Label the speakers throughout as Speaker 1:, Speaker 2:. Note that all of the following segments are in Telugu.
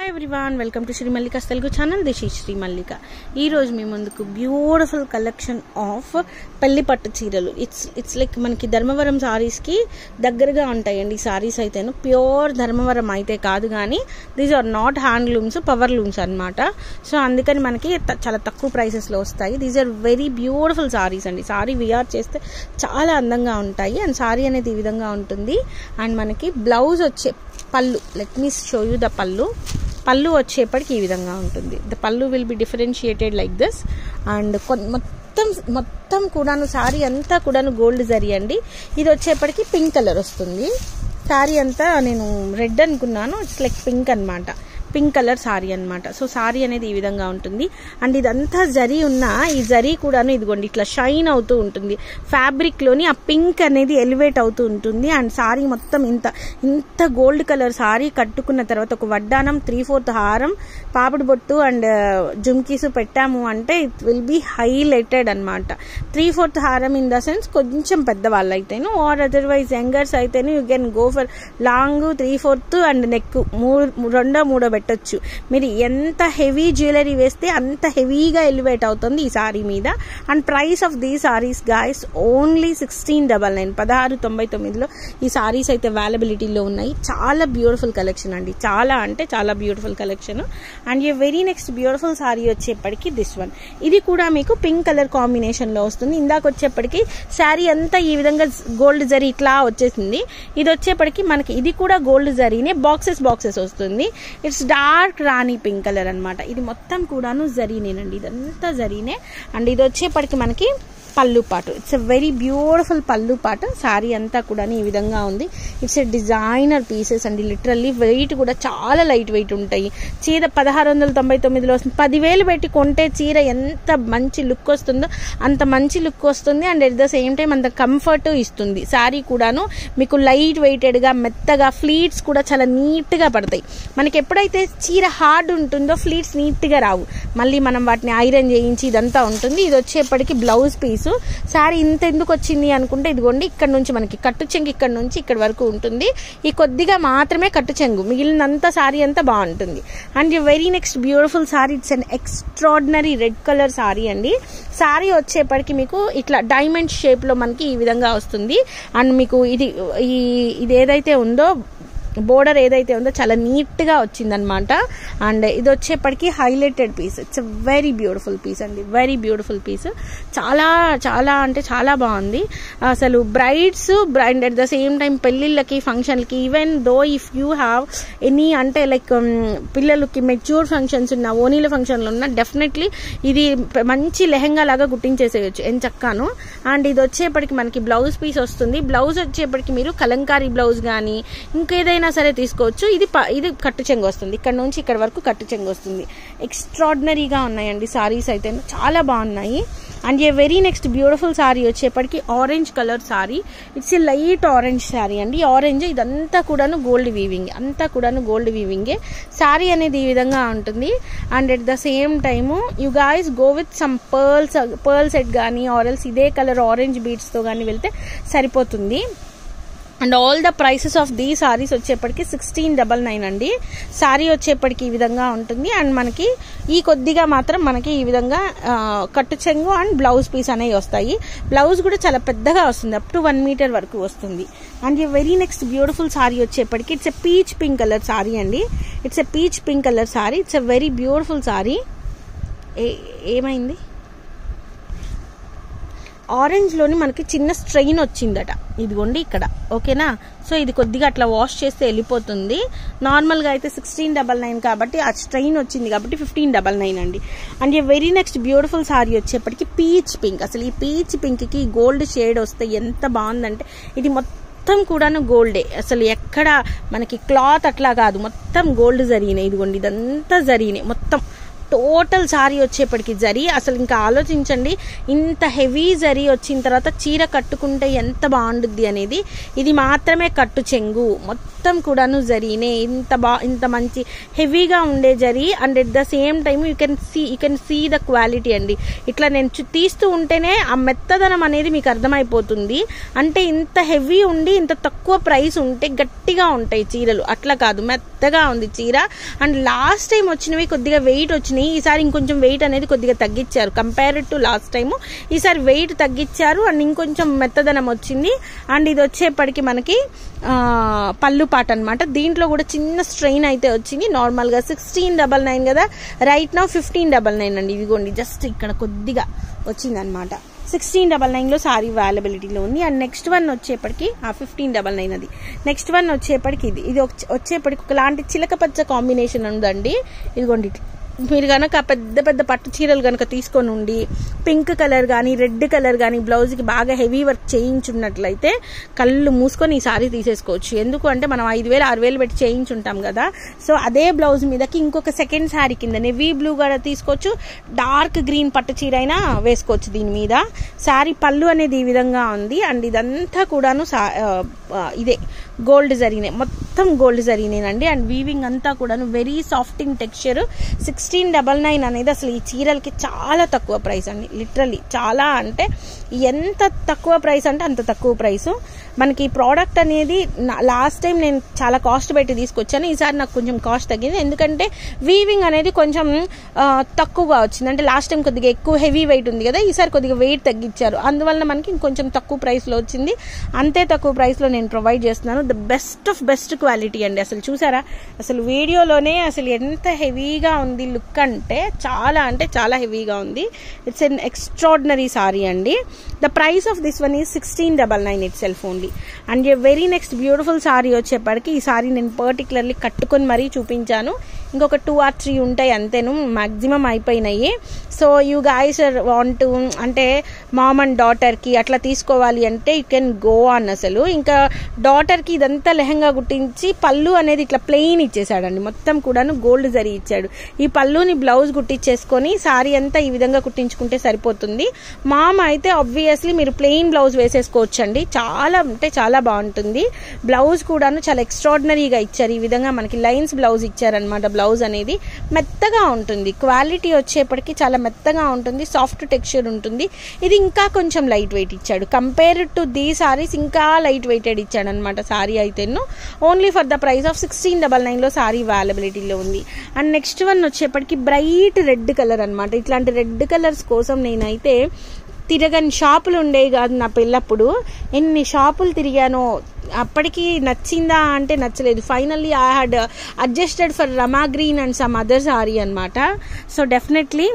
Speaker 1: Hi everyone welcome to Shri Mallika Telugu channel this ఈ శ్రీ మల్లిక ఈ రోజు మీ ముందుకు బ్యూటిఫుల్ కలెక్షన్ ఆఫ్ పెళ్లి పట్టు చీరలు ఇట్స్ ఇట్స్ లైక్ మనకి ధర్మవరం సారీస్కి దగ్గరగా ఉంటాయండి సారీస్ అయితేను ప్యూర్ ధర్మవరం అయితే కాదు కానీ these are not handlooms power looms అనమాట సో అందుకని మనకి త- చాలా తక్కువ ప్రైసెస్లో వస్తాయి these are very beautiful saris అండి సారీ విఆర్ చేస్తే చాలా అందంగా ఉంటాయి అండ్ సారీ అనేది ఈ విధంగా ఉంటుంది అండ్ మనకి బ్లౌజ్ వచ్చే పళ్ళు let me show you the పళ్ళు పళ్ళు వచ్చేప్పటికి ఈ విధంగా ఉంటుంది ద పళ్ళు will be differentiated like this and మొత్తం మొత్తం కూడాను సారీ అంతా కూడాను గోల్డ్ జరీ అండి ఇది వచ్చేప్పటికి పింక్ కలర్ వస్తుంది సారీ అంతా నేను రెడ్ అనుకున్నాను ఇట్స్ లైక్ పింక్ అన్నమాట పింక్ కలర్ సారీ అన్నమాట సో సారీ అనేది ఈ విధంగా ఉంటుంది అండ్ ఇదంతా జరీ ఉన్న ఈ జరీ కూడాను ఇదిగోండి ఇట్లా షైన్ అవుతూ ఉంటుంది ఫ్యాబ్రిక్ లోని ఆ పింక్ అనేది ఎలివేట్ అవుతూ ఉంటుంది అండ్ సారీ మొత్తం ఇంత ఇంత గోల్డ్ కలర్ సారీ కట్టుకున్న తర్వాత ఒక వడ్డానం త్రీ ఫోర్త్ హారం పాపిడి బొట్టు అండ్ జుమ్కీస్ పెట్టాము అంటే ఇట్ విల్ బి హైలైటెడ్ అనమాట త్రీ ఫోర్త్ హారం ఇన్ ద సెన్స్ కొంచెం పెద్దవాళ్ళు అయితేను ఆర్ అదర్వైజ్ యంగర్స్ అయితేను you can go for long three fourth and neck మూడు రెండో మూడో పెట్టొచ్చు మీరు ఎంత హెవీ జ్యువెలరీ వేస్తే అంత హెవీగా ఎలివేట్ అవుతుంది ఈ సారీ మీద and price of the saris guys only sixteen double nine పదహారు తొంభై తొమ్మిదిలో ఈ సారీస్ అయితే అవైలబిలిటీలో ఉన్నాయి చాలా బ్యూటిఫుల్ కలెక్షన్ అండి చాలా అంటే చాలా బ్యూటిఫుల్ కలెక్షన్ అండ్ ఈ వెరీ నెక్స్ట్ బ్యూటిఫుల్ సారీ వచ్చేప్పటికి దిస్ వన్ ఇది కూడా మీకు పింక్ కలర్ కాంబినేషన్ లో వస్తుంది ఇందాక వచ్చేప్పటికి శారీ అంతా ఈ విధంగా గోల్డ్ జరీ ఇట్లా వచ్చేసింది ఇది వచ్చేప్పటికి మనకి ఇది కూడా గోల్డ్ జరీనే బాక్సెస్ బాక్సెస్ వస్తుంది it's dark rani pink colour అన్నమాట ఇది మొత్తం కూడాను జరీనేనండి ఇదంతా జరీనే అండ్ ఇది వచ్చేప్పటికి మనకి పళ్ళు పాటు ఇట్స్ ఎ వెరీ బ్యూటిఫుల్ పళ్ళు పాటు శారీ అంతా కూడా ఈ విధంగా ఉంది ఇట్స్ ఎ డిజైనర్ పీసెస్ అండి లిటరల్లీ వెయిట్ కూడా చాలా లైట్ వెయిట్ ఉంటాయి చీర పదహారు వందల తొంభై తొమ్మిదిలో వస్తుంది పదివేలు పెట్టి కొంటే చీర ఎంత మంచి లుక్ వస్తుందో అంత మంచి లుక్ వస్తుంది and at the same time అంత కంఫర్ట్ ఇస్తుంది శారీ కూడాను మీకు లైట్ వెయిటెడ్గా మెత్తగా ఫ్లీట్స్ కూడా చాలా నీట్గా పడతాయి మనకి ఎప్పుడైతే చీర హార్డ్ ఉంటుందో ఫ్లీట్స్ నీట్గా రావు మళ్ళీ మనం వాటిని ఐరన్ చేయించి ఇదంతా ఉంటుంది ఇది వచ్చేప్పటికి బ్లౌజ్ పీసు శారీ ఇంత ఎందుకు వచ్చింది అనుకుంటే ఇదిగోండి ఇక్కడ నుంచి మనకి కట్టు చెంగు ఇక్కడ నుంచి ఇక్కడ వరకు ఉంటుంది ఈ కొద్దిగా మాత్రమే కట్టు చెంగు మిగిలినంత శారీ అంతా బాగుంటుంది and very next beautiful sari it's an extraordinary red colour sari అండి శారీ వచ్చేప్పటికి మీకు ఇట్లా డైమండ్ షేప్లో మనకి ఈ విధంగా వస్తుంది అండ్ మీకు ఇది ఈ ఇది ఏదైతే ఉందో బోర్డర్ ఏదైతే ఉందో చాలా నీట్గా వచ్చిందనమాట అండ్ ఇది వచ్చేప్పటికి highlighted piece it's very beautiful piece అండి వెరీ బ్యూటిఫుల్ పీస్ చాలా చాలా అంటే చాలా బాగుంది అసలు brides and at the same time పెళ్ళిళ్ళకి ఫంక్షన్లకి even though if you have any అంటే లైక్ పిల్లలకి మెచ్యూర్ ఫంక్షన్స్ ఉన్న ఓనీల ఫంక్షన్లు ఉన్న డెఫినెట్లీ ఇది ప- మంచి లెహంగా లాగా గుట్టించేసేయచ్చు ఏం చక్కాను అండ్ ఇది వచ్చేప్పటికి మనకి బ్లౌజ్ పీస్ వస్తుంది బ్లౌజ్ వచ్చేప్పటికి మీరు కలంకారీ బ్లౌజ్ కానీ ఇంకేదైనా సరే తీసుకోవచ్చు ఇది ప- ఇది కట్టు చెంగు వస్తుంది ఇక్కడ నుంచి ఇక్కడ వరకు కట్టు చెంగు వస్తుంది ఎక్స్ట్రాడినరీగా ఉన్నాయండి సారీస్ అయితే చాలా బాగున్నాయి and a very next beautiful sorry వచ్చేప్పటికి orange colour sari it's a light orange sari అండి ఆరెంజ్ ఇదంతా కూడాను గోల్డ్ వీవింగ్ అంతా కూడాను గోల్డ్ వీవింగే సారీ అనేది ఈ విధంగా ఉంటుంది and at the same time you guys go with some pearls pearl set కానీ ఆరెల్స్ ఇదే కలర్ ఆరెంజ్ బీడ్స్తో కానీ వెళ్తే సరిపోతుంది and all the prices of the saris వచ్చేప్పటికి సిక్స్టీన్ డబల్ నైన్ అండి సారీ వచ్చేప్పటికి ఈ విధంగా ఉంటుంది అండ్ మనకి ఈ కొద్దిగా మాత్రం మనకి ఈ విధంగా ఆ, కట్టు చెంగు అండ్ బ్లౌజ్ పీస్ అనేవి వస్తాయి బ్లౌజ్ కూడా చాలా పెద్దగా వస్తుంది అప్ టు వన్ మీటర్ వరకు వస్తుంది అండ్ ఈ వెరీ నెక్స్ట్ బ్యూటిఫుల్ సారీ వచ్చేప్పటికి it's a peach pink colour sorry అండి it's a peach pink colour sari it's a very beautiful sari ఏ ఏమైంది ఆరెంజ్లోని మనకి చిన్న స్ట్రెయిన్ వచ్చిందట ఇదిగోండి ఇక్కడ ఓకేనా సో ఇది కొద్దిగా అట్లా వాష్ చేస్తే వెళ్ళిపోతుంది నార్మల్గా అయితే సిక్స్టీన్ డబల్ నైన్ కాబట్టి ఆ స్ట్రెయిన్ వచ్చింది కాబట్టి ఫిఫ్టీన్ డబల్ నైన్ అండి అండ్ ఈ వెరీ నెక్స్ట్ బ్యూటిఫుల్ సారీ వచ్చేప్పటికి పీచ్ పింక్ అసలు ఈ పీచ్ పింక్కి గోల్డ్ షేడ్ వస్తే ఎంత బాగుందంటే ఇది మొత్తం కూడాను గోల్డే అసలు ఎక్కడ మనకి క్లాత్ అట్లా కాదు మొత్తం గోల్డ్ జరిగినాయి ఇదిగోండి ఇదంతా జరిగినాయి మొత్తం టోటల్ సారీ వచ్చేప్పటికి జరీ అసలు ఇంకా ఆలోచించండి ఇంత హెవీ జరీ వచ్చిన తర్వాత చీర కట్టుకుంటే ఎంత బాగుండుద్ది అనేది ఇది మాత్రమే కట్టు చెంగు మొత్తం మొత్తం కూడాను జరీనే ఇంత బా ఇంత మంచి హెవీగా ఉండే zari and at the same time you can see you can see the quality అండి ఇట్లా నేను చు- తీస్తూ ఉంటేనే ఆ మెత్తదనం అనేది మీకు అర్థమైపోతుంది అంటే ఇంత హెవీ ఉండి ఇంత తక్కువ ప్రైస్ ఉంటే గట్టిగా ఉంటాయి చీరలు అట్లా కాదు మెత్తగా ఉంది చీర అండ్ లాస్ట్ టైం వచ్చినవి కొద్దిగా వెయిట్ వచ్చినాయి ఈసారి ఇంకొంచెం వెయిట్ అనేది కొద్దిగా తగ్గించారు కంపేర్ టు లాస్ట్ టైం ఈసారి వెయిట్ తగ్గించారు అండ్ ఇంకొంచెం మెత్తదనం వచ్చింది అండ్ ఇది వచ్చేప్పటికి మనకి ఆ, పళ్ళు పాట అనమాట దీంట్లో కూడా చిన్న స్ట్రెయిన్ అయితే వచ్చింది నార్మల్గా సిక్స్టీన్ డబల్ నైన్ కదా రైట్ నా ఫిఫ్టీన్ డబల్ నైన్ అండి ఇదిగోండి జస్ట్ ఇక్కడ కొద్దిగా వచ్చిందనమాట సిక్స్టీన్ డబల్ నైన్లో సారీ అవైలబిలిటీలో ఉంది అండ్ నెక్స్ట్ వన్ వచ్చేప్పటికి ఆ ఫిఫ్టీన్ డబల్ నైన్ అది నెక్స్ట్ వన్ వచ్చేప్పటికి ఇది ఇది వచ్చే- వచ్చేప్పటికి ఒకలాంటి చిలక పచ్చ కాంబినేషన్ ఉందండి ఇదిగోండి ఇట్లా. మీరు కనుక పెద్ద పెద్ద పట్టు చీరలు కనుక తీసుకొని ఉండి పింక్ కలర్ కానీ రెడ్ కలర్ కానీ బ్లౌజ్కి బాగా హెవీ వర్క్ చేయించున్నట్లయితే కళ్ళు మూసుకొని ఈ సారీ తీసేసుకోవచ్చు ఎందుకు అంటే మనం ఐదు వేలు ఆరు వేలు పెట్టి చేయించుంటాం కదా సో అదే బ్లౌజ్ మీదకి ఇంకొక సెకండ్ శారీ కింద నెవీ బ్లూ కూడా తీసుకోవచ్చు డార్క్ గ్రీన్ పట్టు చీర అయినా వేసుకోవచ్చు దీని మీద శారీ పళ్ళు అనేది ఈ విధంగా ఉంది అండ్ ఇదంతా కూడాను సా- ఆ, ఆ, ఇదే గోల్డ్ జరిగినాయి మొత్తం గోల్డ్ జరిగినాయండి అండ్ వీవింగ్ అంతా కూడాను వెరీ సాఫ్టింగ్ టెక్స్చర్ సిక్స్టీన్ డబల్ నైన్ అనేది అసలు ఈ చీరలకి చాలా తక్కువ ప్రైస్ అండి లిటరలీ చాలా అంటే ఎంత తక్కువ ప్రైస్ అంటే అంత తక్కువ ప్రైస్ మనకి ఈ ప్రోడక్ట్ అనేది లాస్ట్ టైం నేను చాలా కాస్ట్ పెట్టి తీసుకొచ్చాను ఈసారి నాకు కొంచెం కాస్ట్ తగ్గింది ఎందుకంటే వీవింగ్ అనేది కొంచెం ఆ, తక్కువగా వచ్చింది అంటే లాస్ట్ టైం కొద్దిగా ఎక్కువ హెవీ వెయిట్ ఉంది కదా ఈసారి కొద్దిగా వెయిట్ తగ్గించారు అందువల్ల మనకి ఇంకొంచెం తక్కువ ప్రైస్లో వచ్చింది అంతే తక్కువ ప్రైస్లో నేను ప్రొవైడ్ చేస్తున్నాను the best of best quality అండి అసలు చూసారా అసలు వీడియోలోనే అసలు ఎంత హెవీగా ఉంది లుక్ అంటే చాలా అంటే చాలా హెవీగా ఉంది ఇట్స్ ఎన్ ఎక్స్ట్రాడినరీ సారీ అండి the price of this one is sixteen double nine itself only and a very next beautiful sorry వచ్చేప్పటికి ఈ సారీ నేను పర్టికులర్లీ కట్టుకొని మరీ చూపించాను ఇంకొక టూ ఆర్ త్రీ ఉంటాయి అంతేను మాక్సిమం అయిపోయినాయి సో యూ గైస్ వాంట్ అంటే మామ్ అండ్ డాటర్కి అట్లా తీసుకోవాలి అంటే యూ కెన్ గో ఆన్ అసలు ఇంకా డాటర్కి ఇదంతా లెహంగా కుట్టించి పళ్ళు అనేది ఇట్లా ప్లెయిన్ ఇచ్చేసాడండి మొత్తం కూడాను గోల్డ్ జరీ ఇచ్చాడు ఈ పళ్ళుని బ్లౌజ్ కుట్టించేసుకొని సారీ అంతా ఈ విధంగా కుట్టించుకుంటే సరిపోతుంది మామ అయితే ఆబ్వియస్లీ మీరు ప్లెయిన్ బ్లౌజ్ వేసేసుకోవచ్చు అండి చాలా అంటే చాలా బాగుంటుంది బ్లౌజ్ కూడాను చాలా ఎక్స్ట్రాడినరీగా ఇచ్చారు ఈ విధంగా మనకి లైన్స్ బ్లౌజ్ ఇచ్చారనమాట బ్లౌజ్ అనేది మెత్తగా ఉంటుంది క్వాలిటీ వచ్చేప్పటికి చాలా మెత్తగా ఉంటుంది సాఫ్ట్ టెక్స్చర్ ఉంటుంది ఇది ఇంకా కొంచెం లైట్ వెయిట్ ఇచ్చాడు కంపేర్ టు దీ సారీస్ ఇంకా లైట్ వెయిటెడ్ ఇచ్చాడు అనమాట సారీ అయితేను only for the price of sixteen double నైన్లో సారీ అవైలబిలిటీలో ఉంది అండ్ నెక్స్ట్ వన్ వచ్చేప్పటికి బ్రైట్ రెడ్ కలర్ అనమాట ఇట్లాంటి రెడ్ కలర్స్ కోసం నేనైతే తిరగని షాపులు ఉండేవి కాదు నా పెళ్ళప్పుడు ఎన్ని షాపులు తిరిగానో అప్పటికి నచ్చిందా అంటే నచ్చలేదు finally I had adjusted for Rama green and some other sari అనమాట సో డెఫినెట్లీ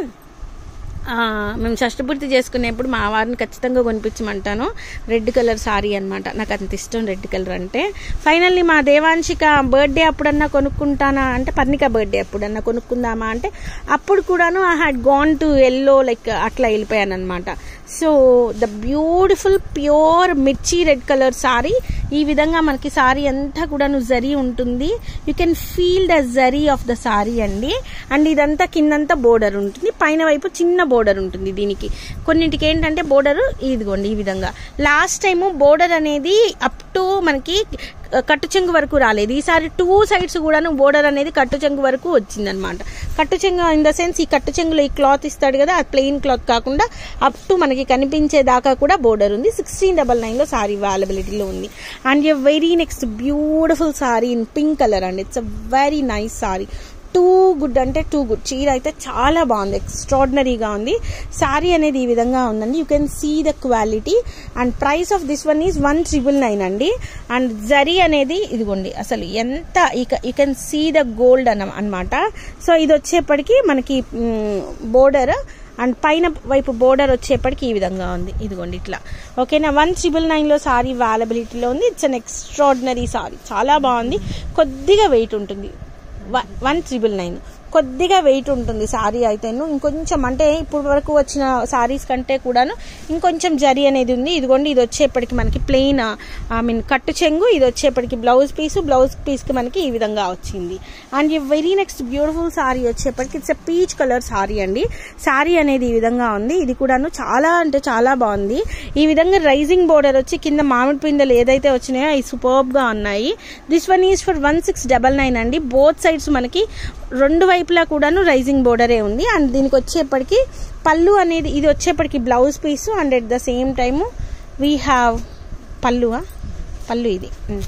Speaker 1: ఆ, మేము షష్ఠపూర్తి చేసుకునేప్పుడు మా వారిని ఖచ్చితంగా కొనిపించమంటాను రెడ్ కలర్ సారీ అనమాట నాకు అంత ఇష్టం రెడ్ కలర్ అంటే ఫైనల్లీ మా దేవాంశిక బర్త్డే అప్పుడన్నా కొనుక్కుంటానా అంటే పర్ణిక బర్త్డే అప్పుడన్నా కొనుక్కుందామా అంటే అప్పుడు కూడాను I had gone to yellow like అట్లా వెళ్ళిపోయాను అనమాట so the beautiful pure mirchi red colour sari ఈ విధంగా మనకి సారీ అంతా కూడాను జరీ ఉంటుంది you can feel the zari of the sari అండి అండ్ ఇదంతా కిందంతా బోర్డర్ ఉంటుంది పైన వైపు చిన్న బోర్డర్ ఉంటుంది దీనికి కొన్నింటికి ఏంటంటే బోర్డర్ ఇదిగోండి ఈ విధంగా లాస్ట్ టైము బోర్డర్ అనేది అప్ టు మనకి కట్టు చెంగు వరకు రాలేదు ఈసారి టూ సైడ్స్ కూడాను బోర్డర్ అనేది కట్టు చెంగు వరకు వచ్చిందనమాట కట్టు చెంగు ఇన్ ద సెన్స్ ఈ కట్టు చెంగులో ఈ క్లాత్ ఇస్తాడు కదా ఆ ప్లెయిన్ క్లాత్ కాకుండా అప్ టు మనకి కనిపించే దాకా కూడా బోర్డర్ ఉంది సిక్స్టీన్ డబల్ నైన్లో సారీ అవైలబిలిటీలో ఉంది and a very next beautiful sari in pink colour అండి it's a very nice sari too good అంటే టూ గుడ్ చీర అయితే చాలా బాగుంది ఎక్స్ట్రాడినరీగా ఉంది శారీ అనేది ఈ విధంగా ఉందండి you can see the quality and price of this one is one triple nine అండి అండ్ జరీ అనేది ఇదిగోండి అసలు ఎంత you can see the gold అన్న అనమాట సో ఇది వచ్చేప్పటికి మనకి బోర్డర్ అండ్ పైన వైపు బోర్డర్ వచ్చేప్పటికి ఈ విధంగా ఉంది ఇదిగోండి ఇట్లా ఓకేనా వన్ ట్రిపుల్ నైన్లో సారీ అవైలబిలిటీలో ఉంది ఇట్స్ అన్ ఎక్స్ట్రాడినరీ సారీ చాలా బాగుంది కొద్దిగా వెయిట్ ఉంటుంది వన్ ట్రిపుల్ నైన్ కొద్దిగా వెయిట్ ఉంటుంది సారీ అయితేను ఇంకొంచెం అంటే ఇప్పుడు వరకు వచ్చిన సారీస్ కంటే కూడాను ఇంకొంచెం జరీ అనేది ఉంది ఇదిగోండి ఇది వచ్చేప్పటికి మనకి ప్లెయిన్ ఐ మీన్ కట్టు చెంగు ఇది వచ్చేప్పటికి బ్లౌజ్ పీస్ బ్లౌజ్ పీస్కి మనకి ఈ విధంగా వచ్చింది and very next beautiful sorry వచ్చేప్పటికి ఇట్స్ పీచ్ కలర్ సారీ అండి సారీ అనేది ఈ విధంగా ఉంది ఇది కూడాను చాలా అంటే చాలా బాగుంది ఈ విధంగా రైజింగ్ బోర్డర్ వచ్చి కింద మామిడి పిందెలు ఏదైతే వచ్చినాయో అవి సూపర్బ్ గా ఉన్నాయి this one is for one six double nine అండి బోత్ సైడ్స్ మనకి రెండు వైపులా కూడాను రైజింగ్ బోర్డరే ఉంది అండ్ దీనికి వచ్చేప్పటికి పళ్ళు అనేది ఇది వచ్చేప్పటికి blouse piece and at the same time we have పళ్ళువా పళ్ళు ఇది ఉమ్.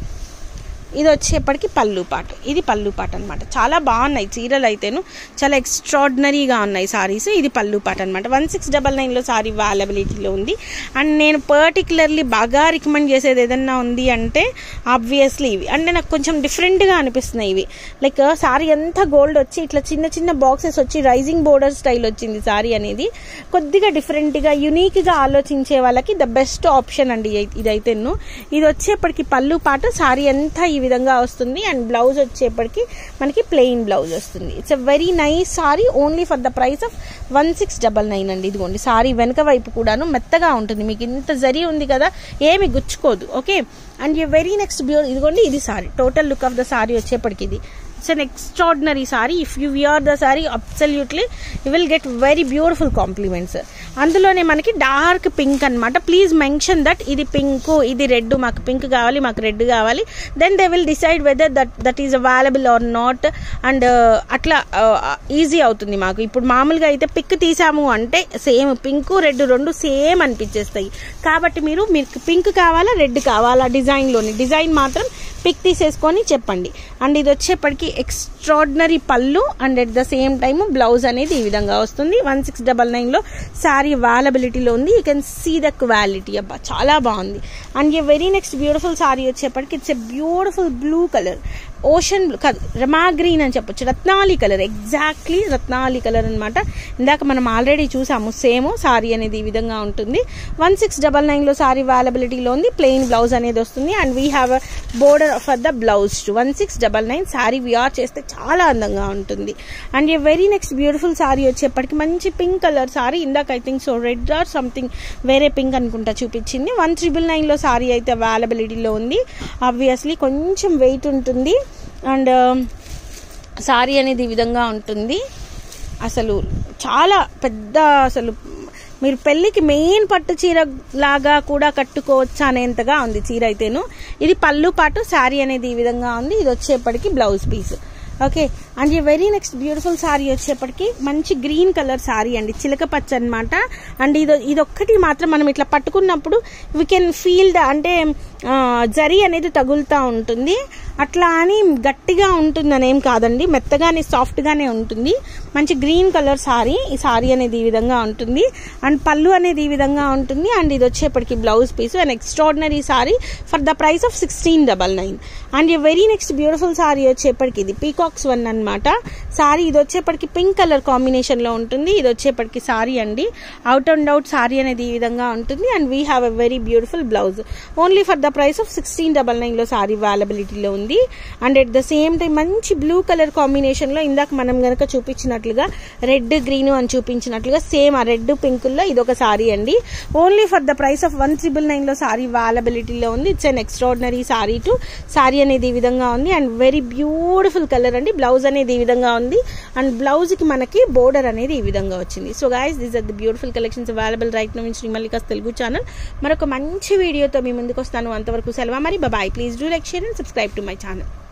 Speaker 1: ఇది వచ్చేప్పటికి పళ్ళు పాట ఇది పళ్ళు పాట అనమాట చాలా బాగున్నాయి చీరలు అయితేను చాలా ఎక్స్ట్రాడినరీగా ఉన్నాయి సారీస్ ఇది పళ్ళు పాట అనమాట వన్ సిక్స్ డబల్ నైన్లో సారీ అవైలబిలిటీలో ఉంది అండ్ నేను పర్టికులర్లీ బాగా రికమెండ్ చేసేది ఏదన్నా ఉంది అంటే ఆబ్వియస్లీ ఇవి అంటే నాకు కొంచెం డిఫరెంట్గా అనిపిస్తున్నాయి ఇవి లైక్ సారీ అంతా గోల్డ్ వచ్చి ఇట్లా చిన్న చిన్న బాక్సెస్ వచ్చి రైజింగ్ బోర్డర్ స్టైల్ వచ్చింది సారీ అనేది కొద్దిగా డిఫరెంట్గా యునీక్గా ఆలోచించే వాళ్ళకి ద బెస్ట్ ఆప్షన్ అండి ఇదై- ఇదైతేను ఇది వచ్చేప్పటికి పళ్ళు పాట సారీ అంతా ఈ విధంగా వస్తుంది అండ్ బ్లౌజ్ వచ్చేప్పటికి మనకి ప్లెయిన్ బ్లౌజ్ వస్తుంది it's a very nice sari only for the price of one six double nine అండి ఇదిగోండి సారీ వెనక వైపు కూడాను మెత్తగా ఉంటుంది మీకు ఇంత జరి ఉంది కదా ఏమి గుచ్చుకోదు okay and you very next beau ఇదిగోండి ఇది sari total look of the sari వచ్చేప్పటికి ఇది it's an extraordinary sari if you wear the sari absolutely you will get very beautiful compliments అందులోనే మనకి డార్క్ పింక్ అన్నమాట ప్లీజ్ మెన్షన్ దట్ ఇది పింక్ ఇది రెడ్ మాకు పింక్ కావాలి మాకు రెడ్ కావాలి then they will decide whether that that is available or not and అట్లా ఈజీ అవుతుంది మాకు ఇప్పుడు మామూలుగా అయితే పిక్ తీసాము అంటే సేమ్ పింక్ రెడ్ రెండు సేమ్ అనిపించేస్తాయి కాబట్టి మీరు మీకు పింక్ కావాలా రెడ్ కావాలా డిజైన్లోని డిజైన్ మాత్రం పిక్ తీసేసుకొని చెప్పండి అండ్ ఇది వచ్చేప్పటికి ఎక్స్ట్రాడినరీ పళ్ళు and at the same time blouse అనేది ఈ విధంగా వస్తుంది వన్ సిక్స్ డబల్ నైన్లో శారీ అవైలబిలిటీలో ఉంది you can see the quality అబ్బా చాలా బాగుంది అండ్ ఈ వెరీ నెక్స్ట్ బ్యూటిఫుల్ సారీ వచ్చేప్పటికి it's a beautiful blue colour ocean blue కాదు రమా గ్రీన్ అని చెప్పొచ్చు రత్నాలి కలర్ ఎగ్జాక్ట్లీ రత్నాలి కలర్ అనమాట ఇందాక మనం ఆల్రెడీ చూసాము సేమ్ సారీ అనేది ఈ విధంగా ఉంటుంది వన్ సిక్స్ డబల్ నైన్లో సారీ అవైలబిలిటీలో ఉంది ప్లెయిన్ బ్లౌజ్ అనేది వస్తుంది and we have a border for the blouse to one six double nine sari wear చేస్తే చాలా అందంగా ఉంటుంది అండ్ ఈ వెరీ నెక్స్ట్ బ్యూటిఫుల్ సారీ వచ్చేప్పటికి మంచి పింక్ కలర్ సారీ ఇందాక I think so red or something వేరే పింక్ అనుకుంటా చూపించింది వన్ త్రిబుల్ నైన్లో సారీ అయితే అవైలబిలిటీలో ఉంది ఆబ్వియస్లీ కొంచెం వెయిట్ ఉంటుంది అండ్ సారీ అనేది ఈ విధంగా ఉంటుంది అసలు చాలా పెద్ద అసలు మీరు పెళ్ళికి మెయిన్ పట్టు చీర లాగా కూడా కట్టుకోవచ్చు అనేంతగా ఉంది చీర అయితేను ఇది పళ్ళు పాటు శారీ అనేది ఈ విధంగా ఉంది ఇది వచ్చేప్పటికి బ్లౌజ్ పీస్ ఓకే అండ్ ఈ వెరీ నెక్స్ట్ బ్యూటిఫుల్ సారీ వచ్చేప్పటికి మంచి గ్రీన్ కలర్ సారీ అండి చిలక పచ్చ అనమాట అండ్ ఇది ఇదొక్కటి మాత్రం మనం ఇట్లా పట్టుకున్నప్పుడు వీ కెన్ ఫీల్ ద అంటే ఆ, జరీ అనేది తగులుతూ ఉంటుంది అట్లా అని గట్టిగా ఉంటుందని ఏం కాదండి మెత్తగానే సాఫ్ట్గానే ఉంటుంది మంచి గ్రీన్ కలర్ సారీ ఈ సారీ అనేది ఈ విధంగా ఉంటుంది అండ్ పళ్ళు అనేది ఈ విధంగా ఉంటుంది అండ్ ఇది వచ్చేప్పటికి blouse piece and extraordinary sari for the price of sixteen double nine and ఈ వెరీ నెక్స్ట్ బ్యూటిఫుల్ సారీ వచ్చేప్పటికి ఇది పీకాక్స్ వన్ అనమాట సారీ ఇది వచ్చేప్పటికి పింక్ కలర్ కాంబినేషన్లో ఉంటుంది ఇది వచ్చేప్పటికి సారీ అండి అవుట్ అండ్ అవుట్ సారీ అనేది ఈ విధంగా ఉంటుంది and we have a very beautiful blouse only for the price of sixteen double నైన్లో సారీ అవైలబిలిటీలో ఉంది and at the same time మంచి బ్లూ కలర్ కాంబినేషన్లో ఇందాక మనం గనక చూపించినట్లుగా రెడ్ గ్రీన్ అని చూపించినట్లుగా సేమ్ ఆ రెడ్ పింకుల్లో ఇది ఒక సారీ అండి only for the price of one triple నైన్లో సారీ అవైలబిలిటీలో ఉంది it's an extraordinary sari to sari అనేది ఈ విధంగా ఉంది అండ్ వెరీ బ్యూటిఫుల్ కలర్ అండి బ్లౌజ్ అనేది ఈ విధంగా ఉంది అండ్ బ్లౌజ్కి మనకి బోర్డర్ అనేది ఈ విధంగా వచ్చింది so guys this are the beautiful collections available right now Shri Mallika's Telugu channel మరొక మంచి వీడియోతో మీ ముందుకు వస్తాను అంతవరకు సెలవు మరి bye please do like share and subscribe to my channel